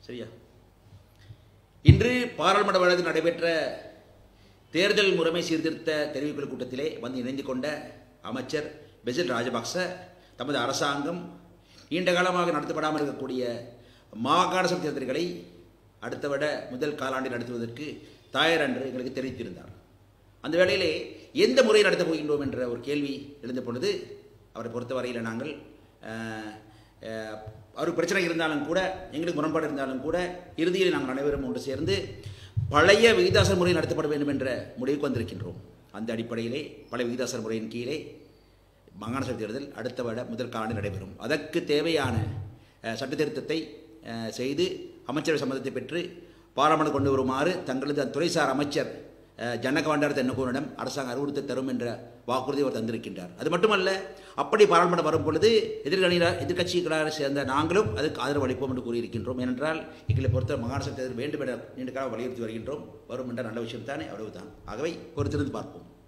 சரியா இன்று பாராளுமன்ற வழக்கில் நடைபெற்ற தேர்தல் முறைமை சீர்திருத்த தெரிவிக்குழு கூட்டத்திலே வந்து இணைந்து கொண்ட அமைச்சர் பெசில் ராஜபக்ச தமது அரசாங்கம் நீண்ட காலமாக நடத்தப்படாமல் இருக்கக்கூடிய மாகாண சபை தேர்தல்களை அடுத்த விட முதல் காலாண்டில் நடத்துவதற்கு தயார் என்று எங்களுக்கு தெரிவித்திருந்தார் அந்த வேளையிலே எந்த முறையில் நடத்தப் போகின்றோம் என்ற ஒரு கேள்வி எழுந்த பொழுது அவரை பொறுத்தவரையில் நாங்கள் அஹ், அஹ், அவர் பிரச்சனை இருந்தாலும் கூட எங்களுக்கு முரண்பாடு இருந்தாலும் கூட இறுதியில் நாங்கள் அனைவரும் ஒன்று சேர்ந்து பழைய விகிதாசர் முறை நடத்தப்பட வேண்டும் என்ற முடிவுக்கு வந்திருக்கின்றோம் அந்த அடிப்படையிலே பழைய விகிதாசர் முறையின் கீழே மாகாண சபை தேர்தல் அடுத்த விட முதல் காண்டு நடைபெறும் அதற்கு தேவையான அஹ், சட்ட திருத்தத்தை அஹ், செய்து அமைச்சரவை சம்மதத்தை பெற்று பாராளுமன்றம் கொண்டு வருமாறு தங்களது அந்த துறைசார் அமைச்சர் அஹ், ஜனக வண்டார தென்னகோனிடம் அரசாங்கம் அறிவுறுத்தி தரும் என்ற வாக்குறுதி அவர் தந்திருக்கின்றார் அது மட்டுமல்ல அப்படி பாராளுமன்றம் வரும் பொழுது எதிர்கணியார் எதிர்க்கட்சிகளாக சேர்ந்த நாங்களும் அதுக்கு ஆதரவு அளிப்போம் என்று கூறியிருக்கின்றோம் ஏனென்றால் எங்களை பொறுத்த மாகாண சபை தேர்தல் வேண்டும் என நீண்ட காலம் வலியுறுத்தி வருகின்றோம் வரும் என்ற நல்ல விஷயம் தானே அவ்வளவுதான் ஆகவே பொறுத்திருந்து பார்ப்போம்